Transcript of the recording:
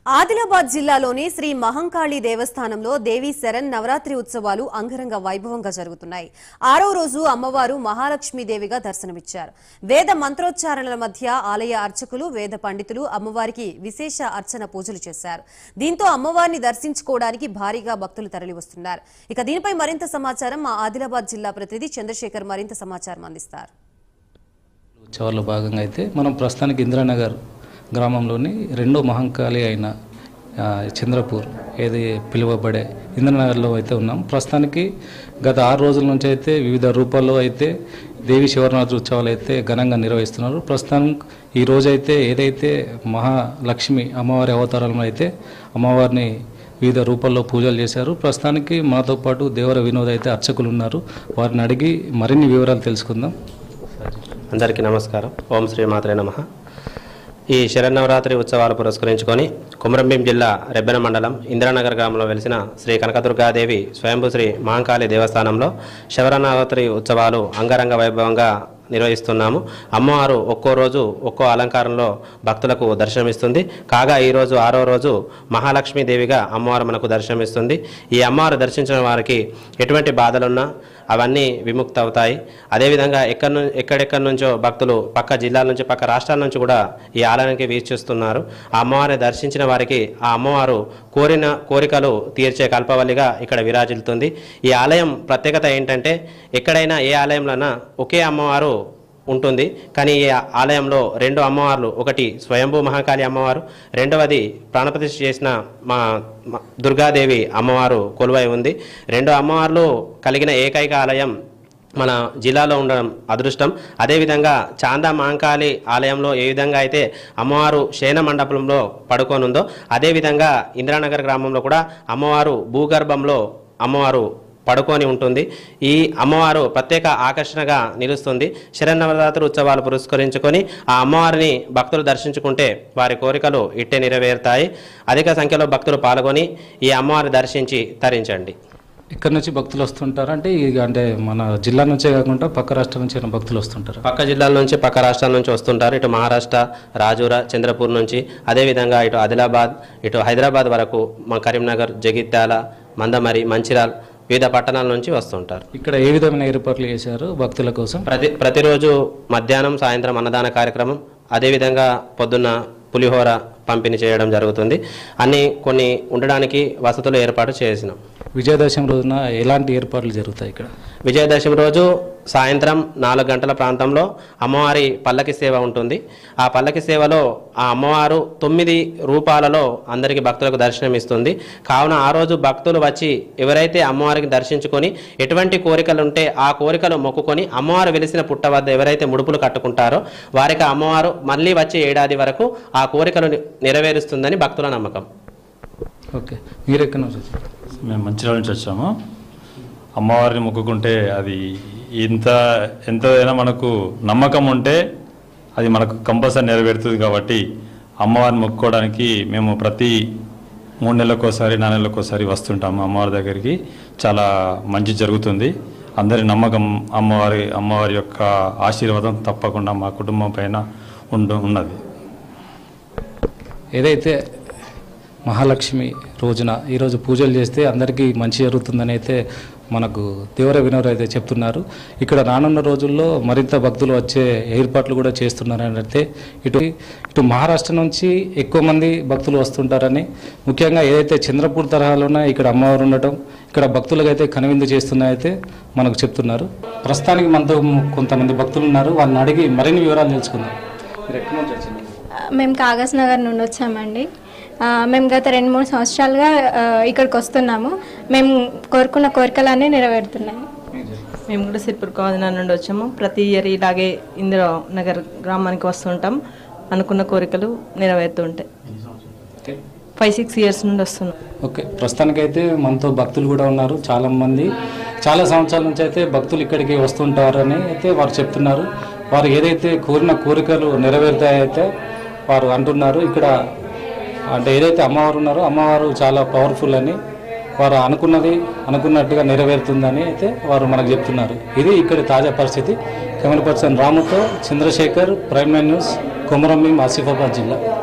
ఆదిలాబాద్ జిల్లాలోని శ్రీ మహంకాళి దేవస్థానంలో దేవి శరణ్ నవరాత్రి ఉత్సవాలు అంగరంగ వైభవంగా జరుగుతున్నాయి ఆరో రోజు అమ్మవారు మహాలక్ష్మీదేవిగా దర్శనమిచ్చారు వేద మంత్రోచ్చారణల మధ్య ఆలయ అర్చకులు వేద పండితులు అమ్మవారికి విశేష అర్చన పూజలు చేశారు దీంతో అమ్మవారిని దర్శించుకోవడానికి భారీగా భక్తులు తరలివస్తున్నారు ఇక దీనిపై మరింత సమాచారం మా ఆదిలాబాద్ జిల్లా ప్రతినిధి చంద్రశేఖర్ మరింత సమాచారం అందిస్తారు ఉత్సవాల్లో భాగంగా అయితే మనం ప్రస్తుతానికి ఇందిరానగర్ గ్రామంలోని రెండో మహంకాళి అయిన ఆ, చంద్రపూర్ ఏది పిలువబడే ఇంద్రనగర్లో అయితే ఉన్నాం ప్రస్తుతానికి గత ఆరు రోజుల నుంచి అయితే వివిధ రూపాల్లో అయితే దేవి శివరాత్రి ఉత్సవాలు అయితే ఘనంగా నిర్వహిస్తున్నారు ప్రస్తుతం ఈ రోజు అయితే ఏదైతే మహాలక్ష్మి అమ్మవారి అవతారంలో అయితే అమ్మవారిని వివిధ రూపాల్లో పూజలు చేశారు ప్రస్తుతానికి మాతో పాటు దేవర వినోద్ అయితే అర్చకులు ఉన్నారు వారిని అడిగి మరిన్ని వివరాలు తెలుసుకుందాం అందరికీ నమస్కారం ఓం శ్రీ మాత్రే నమ ఈ శరన్నవరాత్రి ఉత్సవాలు పురస్కరించుకొని కుమరంభీం జిల్లా రెబ్బెన మండలం ఇందిరానగర్ గ్రామంలో వెలిసిన శ్రీ కనకదుర్గాదేవి స్వయంభూ శ్రీ మహంకాళి దేవస్థానంలో శరన్నవరాత్రి ఉత్సవాలు అంగరంగ వైభవంగా నిర్వహిస్తున్నాము అమ్మవారు ఒక్కో రోజు ఒక్కో అలంకారంలో భక్తులకు దర్శనమిస్తుంది కాగా ఈరోజు ఆరో రోజు మహాలక్ష్మీదేవిగా అమ్మవారు మనకు దర్శనమిస్తుంది ఈ అమ్మవారు దర్శించిన వారికి ఎటువంటి బాధలున్నా అవన్నీ విముక్త అవుతాయి అదేవిధంగా ఎక్కడి ను ఎక్కడెక్కడి నుంచో భక్తులు పక్క జిల్లాల నుంచి పక్క రాష్ట్రాల నుంచి కూడా ఈ ఆలయానికి వీక్షిస్తున్నారు ఆ అమ్మవారిని దర్శించిన వారికి ఆ అమ్మవారు కోరిన కోరికలు తీర్చే కల్పవల్లిగా ఇక్కడ విరాజిల్లుతుంది ఈ ఆలయం ప్రత్యేకత ఏంటంటే ఎక్కడైనా ఏ ఆలయంలోనా ఒకే అమ్మవారు ఉంటుంది కానీ ఈ ఆలయంలో రెండు అమ్మవార్లు ఒకటి స్వయంభూ మహాకాళి అమ్మవారు రెండవది ప్రాణప్రతిష్ఠ చేసిన మా మా దుర్గాదేవి అమ్మవారు కొలువై ఉంది రెండు అమ్మవార్లు కలిగిన ఏకైక ఆలయం మన జిల్లాలో ఉండడం అదృష్టం అదేవిధంగా చాందా మహంకాళి ఆలయంలో ఏ విధంగా అయితే అమ్మవారు శయన మండపంలో పడుకోనుందో అదేవిధంగా ఇందిరానగర్ గ్రామంలో కూడా అమ్మవారు భూగర్భంలో అమ్మవారు పడుకొని ఉంటుంది ఈ అమ్మవారు ప్రత్యేక ఆకర్షణగా నిలుస్తుంది శరన్నవరాత్రి ఉత్సవాలు పురస్కరించుకొని ఆ అమ్మవారిని భక్తులు దర్శించుకుంటే వారి కోరికలు ఇట్టే నెరవేరుతాయి అధిక సంఖ్యలో భక్తులు పాల్గొని ఈ అమ్మవారిని దర్శించి తరించండి ఇక్కడ నుంచి భక్తులు వస్తుంటారు అంటే ఇక అంటే మన జిల్లా నుంచే కాకుండా పక్క రాష్ట్రం నుంచి అయినా భక్తులు వస్తుంటారు పక్క జిల్లాల నుంచి పక్క రాష్ట్రాల నుంచి వస్తుంటారు ఇటు మహారాష్ట్ర రాజూర చంద్రపూర్ నుంచి అదేవిధంగా ఇటు ఆదిలాబాద్ ఇటు హైదరాబాద్ వరకు మా కరీంనగర్ జగిత్యాల మందమరి మంచిర్యాల్ వివిధ పట్టణాల నుంచి వస్తుంటారు ఇక్కడ ఏ విధమైన ఏర్పాట్లు చేశారు భక్తుల కోసం ప్రతి ప్రతిరోజు మధ్యాహ్నం సాయంత్రం అన్నదాన కార్యక్రమం అదేవిధంగా పొద్దున్న పులిహోర పంపిణీ చేయడం జరుగుతుంది అన్ని కొన్ని ఉండడానికి వసతులు ఏర్పాటు చేసినాం విజయదశమి రోజున ఎలాంటి ఏర్పాట్లు జరుగుతాయి ఇక్కడ విజయదశమి రోజు సాయంత్రం నాలుగు గంటల ప్రాంతంలో అమ్మవారి పల్లకి సేవ ఉంటుంది ఆ పల్లకి సేవలో ఆ అమ్మవారు తొమ్మిది రూపాలలో అందరికీ భక్తులకు దర్శనం ఇస్తుంది కావున ఆ రోజు భక్తులు వచ్చి ఎవరైతే అమ్మవారికి దర్శించుకొని ఎటువంటి కోరికలు ఉంటే ఆ కోరికలు మొక్కుకొని అమ్మవారు వెలిసిన పుట్ట వద్ద ఎవరైతే ముడుపులు కట్టుకుంటారో వారికి ఆ అమ్మవారు మళ్ళీ వచ్చే ఏడాది వరకు ఆ కోరికలు నెరవేరుస్తుందని భక్తుల నమ్మకం ఓకే మీరు ఎక్కడ నుంచి వచ్చారు? మేము మంచిర్యాల నుంచి వచ్చాము అమ్మవారిని మొక్కుకుంటే అది ఇంత ఎంతైనా మనకు నమ్మకం ఉంటే అది మనకు కంపల్సరీ నెరవేరుతుంది కాబట్టి అమ్మవారిని మొక్కుకోవడానికి మేము ప్రతి మూడు నెలలకోసారి నాలుగు నెలలకోసారి వస్తుంటాము అమ్మవారి దగ్గరికి చాలా మంచి జరుగుతుంది అందరి నమ్మకం అమ్మవారి అమ్మవారి యొక్క ఆశీర్వాదం తప్పకుండా మా కుటుంబం పైన ఉండు ఉన్నది ఏదైతే మహాలక్ష్మి రోజున ఈరోజు పూజలు చేస్తే అందరికీ మంచి జరుగుతుందని అయితే మనకు దేవర వినోద్ అయితే చెప్తున్నారు ఇక్కడ రానున్న రోజుల్లో మరింత భక్తులు వచ్చే ఏర్పాట్లు కూడా చేస్తున్నారని అయితే ఇటు ఇటు మహారాష్ట్ర నుంచి ఎక్కువ మంది భక్తులు వస్తుంటారని ముఖ్యంగా ఏదైతే చంద్రపూర్ తరహాలోనే ఇక్కడ అమ్మవారు ఉండటం ఇక్కడ భక్తులకు అయితే కనువిందు చేస్తున్నారైతే మనకు చెప్తున్నారు ప్రస్తుతానికి మనతో కొంతమంది భక్తులు ఉన్నారు వాళ్ళని అడిగి మరిన్ని వివరాలు తెలుసుకుందాం మీరు ఎక్కడి నుంచి వచ్చింది మేము కాగజ్ నగర్ నుండి వచ్చామండి ఆ, మేము గత రెండు మూడు సంవత్సరాలుగా ఆ, ఇక్కడికి వస్తున్నాము మేము కోరుకున్న కోరికలన్నీ నెరవేరుతున్నాయి మేము కూడా సిర్పూర్ కావజన నుండి వచ్చాము ప్రతి ఇయర్ ఇలాగే ఇందిరా నగర్ గ్రామానికి వస్తుంటాం అనుకున్న కోరికలు నెరవేరుతూ ఉంటాయి ఫైవ్ సిక్స్ ఇయర్స్ నుండి వస్తున్నాం ఓకే ప్రస్తుతానికైతే మనతో భక్తులు కూడా ఉన్నారు చాలా మంది చాలా సంవత్సరాల నుంచి అయితే భక్తులు ఇక్కడికి వస్తుంటారని అయితే వారు చెప్తున్నారు వారు ఏదైతే కోరిన కోరికలు నెరవేరుతాయైతే వారు అంటున్నారు ఇక్కడ అంటే ఏదైతే అమ్మవారు ఉన్నారో అమ్మవారు చాలా పవర్ఫుల్ అని వారు అనుకున్నది అనుకున్నట్టుగా నెరవేరుతుందని అయితే వారు మనకు చెప్తున్నారు ఇది ఇక్కడి తాజా పరిస్థితి కెమెరా పర్సన్ రాముతో చంద్రశేఖర్ ప్రైమ్ న్యూస్ కొమరంభీం ఆసిఫాబాద్ జిల్లా